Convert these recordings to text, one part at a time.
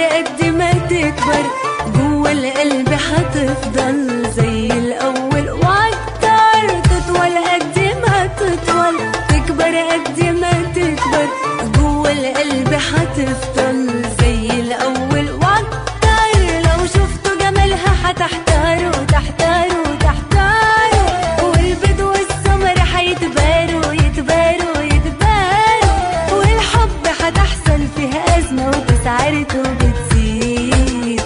قد ما تكبر جوه القلب هتفضل زي الأول وأكتر تطول قد ما تطول تكبر قد ما تكبر جوه القلب هتفضل زي الأول وأكتر لو شفتوا جمالها هتحتاروا تحتاروا تحتاروا والبيض والسمر هيتباروا يتباروا يتباروا والحب هتحصل فيها أزمة وتسعرته وبتزيد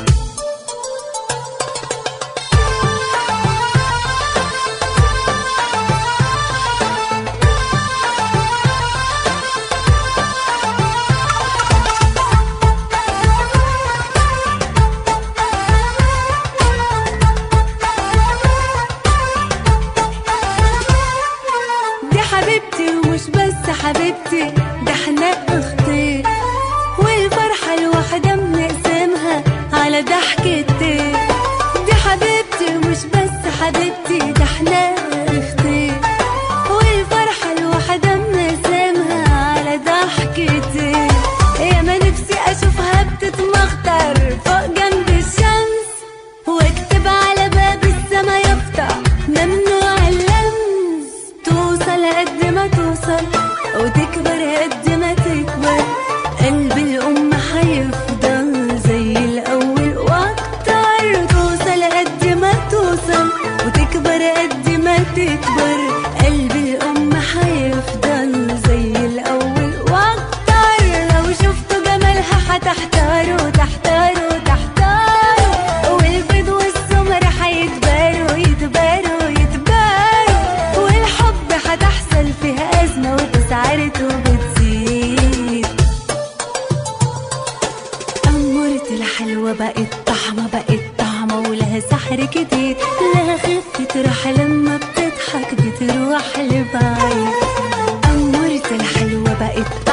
دي حبيبتي ومش بس حبيبتي ده احنا اختي والفرحة الواحدة بنقسمها على ضحكتين دي حبيبتي ومش بس حبيبتي ده احنا اختي والفرحة الواحدة بنقسمها على ضحكتين يا ما نفسي اشوفها بتتمخطر فوق جنب الشمس واكتب على باب السما يفتح ممنوع اللمس توصل قد ما توصل وتكبر قد ما تكبر قلب الأم هيفضل زي الأول وأكتر توصل قد ما توصل وتكبر قد ما تكبر قلب الأم هيفضل زي الأول وأكتر لو شفتوا جمالها هتحتاروا تحتاروا تحتاروا والبيض والسمر هيتباروا يتباروا يتباروا والحب هتحصل فيها أزمة وتسعرته بتزيد أمورة الحلوة بقت طعمة بقت طعمة ولها سحر كتير لها خفة راحة لما بتضحك بتروح لبعيد أمورة الحلوة بقت